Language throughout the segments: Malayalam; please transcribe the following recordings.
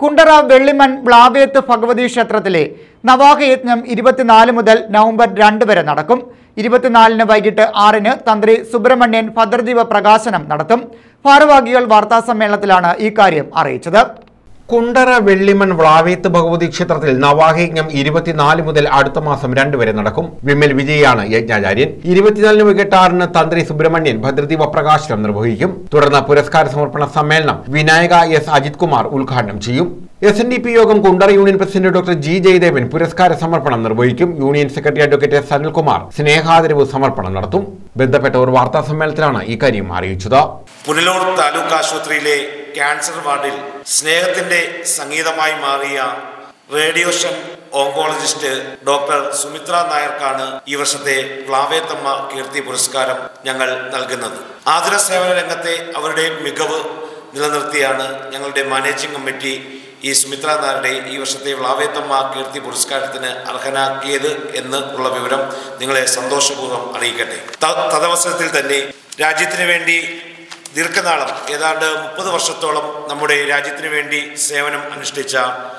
കുണ്ടറ വെള്ളിമൺ ബ്ലാവേത്ത് ഭഗവതി ക്ഷേത്രത്തിലെ നവാഹയജ്ഞം ഇരുപത്തിനാല് മുതൽ നവംബർ രണ്ട് വരെ നടക്കും ഇരുപത്തിനാലിന് വൈകിട്ട് ആറിന് തന്ത്രി സുബ്രഹ്മണ്യൻ ഭദ്രദീപ പ്രകാശനം നടത്തും ഭാരവാഹികൾ വാർത്താസമ്മേളനത്തിലാണ് ഇക്കാര്യം അറിയിച്ചത് കുണ്ടറ വെള്ളിമൺ വ്ളാവേത്ത് ഭഗവതി ക്ഷേത്രത്തിൽ നവാഹയജ്ഞം ഇരുപത്തിനാല് മുതൽ അടുത്ത മാസം രണ്ട് വരെ നടക്കും വിമൽ വിജയാണ് യജ്ഞാചാര്യൻ ഇരുപത്തിനാലിന് വൈകിട്ട് ആറിന് തന്ത്രി സുബ്രഹ്മണ്യൻ ഭദ്രദീപ പ്രകാശനം നിർവഹിക്കും തുടർന്ന് പുരസ്കാര സമർപ്പണ സമ്മേളനം വിനായക എസ് അജിത് കുമാർ ഉദ്ഘാടനം ചെയ്യും എസ് എൻ ഡി പി യോഗം Kundara union president doctor G Jayadevan പുരസ്കാര സമർപ്പണം നിർവഹിക്കും union secretary advocate S Anilkumar സ്നേഹാദരവ് സമർപ്പണം നടത്തും ബന്ധപ്പെട്ടവർ വാർത്താ സമ്മേളനത്തിലാണ് ഇക്കാര്യം അറിയിച്ചത് പുനലൂർ താലൂക്ക് ആശുപത്രിയിലെ ക്യാൻസർ വാർഡിൽ സ്നേഹത്തിന്റെ സംഗീതമായി മാറിയ റേഡിയോഷൻ ഓങ്കോളജിസ്റ്റ് ഡോക്ടർ സുമിത്ര നായർക്കാണ് ഈ വർഷത്തെ വ്ലാവേത്തമ്മ കീർത്തി പുരസ്കാരം ഞങ്ങൾ നൽകുന്നത് ആതുര സേവന രംഗത്തെ അവരുടെ മികവ് നിലനിർത്തിയാണ് ഞങ്ങളുടെ മാനേജിംഗ് കമ്മിറ്റി ഈ സുമിത്ര നായരുടെ ഈ വർഷത്തെ വ്ലാവേത്തമ്മ കീർത്തി പുരസ്കാരത്തിന് അർഹനാക്കിയത് എന്ന് ഉള്ള വിവരം നിങ്ങളെ സന്തോഷപൂർവ്വം അറിയിക്കട്ടെ ത- തദവസരത്തിൽ തന്നെ രാജ്യത്തിന് വേണ്ടി ദീർഘനാളം ഏതാണ്ട് മുപ്പത് വർഷത്തോളം നമ്മുടെ രാജ്യത്തിന് വേണ്ടി സേവനം അനുഷ്ഠിച്ച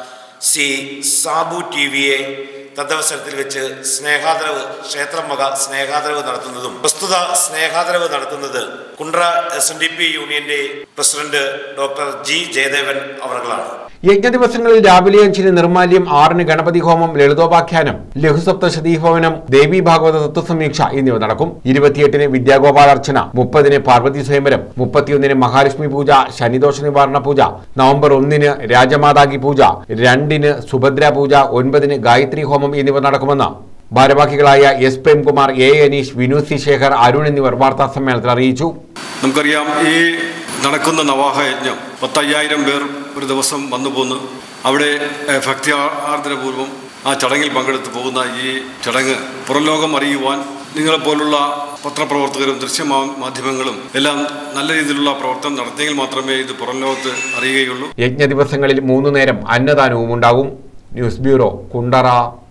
സി സാബു ടി വിയെ തദവസരത്തിൽ വെച്ച് സ്നേഹാദരവ് ക്ഷേത്രം വക സ്നേഹാദരവ് നടത്തുന്നതും പ്രസ്തുത സ്നേഹാദരവ് നടത്തുന്നത് Kundara S N D P യൂണിയന്റെ പ്രസിഡന്റ് ഡോക്ടർ ജി ജയദേവൻ അവർകളാണ് യജ്ഞ ദിവസങ്ങളിൽ രാവിലെ അഞ്ചിന് നിർമാല്യം ആറിന് ഗണപതി ഹോമം ലളിതോപാഖ്യാനം ലഘുസപ്തശതീ ഭവനം ദേവി ഭാഗവത തത്വസമീക്ഷ എന്നിവ നടക്കും ഇരുപത്തിയെട്ടിന് വിദ്യാഗോപാലർച്ചന മുപ്പതിന് പാർവതി സ്വയംവരം മുപ്പത്തിയൊന്നിന് മഹാലക്ഷ്മി പൂജ ശനിദോഷ നിവാരണ പൂജ നവംബർ ഒന്നിന് രാജമാതാകി പൂജ രണ്ടിന് സുഭദ്ര പൂജ ഒൻപതിന് ഗായത്രി ഹോമം എന്നിവ നടക്കുമെന്ന് ഭാരവാഹികളായ S Premkumar A Aneesh Vinu C Sekhar Arun എന്നിവർ വാർത്താ സമ്മേളനത്തിൽ അറിയിച്ചു നമുക്കറിയാം ഈ നടക്കുന്ന നവാഹ യജ്ഞം പത്തയ്യായിരം പേർ ഒരു ദിവസം വന്നു പോന്ന് അവിടെ ഏഹ്, ഭക്തി ആ- ആർദ്രപൂർവ്വം ആ ചടങ്ങിൽ പങ്കെടുത്ത് പോകുന്ന ഈ ചടങ്ങ് പുറംലോകം അറിയുവാൻ നിങ്ങളെപ്പോലുള്ള പത്രപ്രവർത്തകരും ദൃശ്യ മാ- മാധ്യമങ്ങളും എല്ലാം നല്ല രീതിയിലുള്ള പ്രവർത്തനം നടത്തിയെങ്കിൽ മാത്രമേ ഇത് പുറം ലോകത്ത് അറിയുകയുള്ളൂ യജ്ഞ ദിവസങ്ങളിൽ മൂന്നു നേരം അന്നദാനവും ഉണ്ടാകും ന്യൂസ് ബ്യൂറോ കുണ്ടറ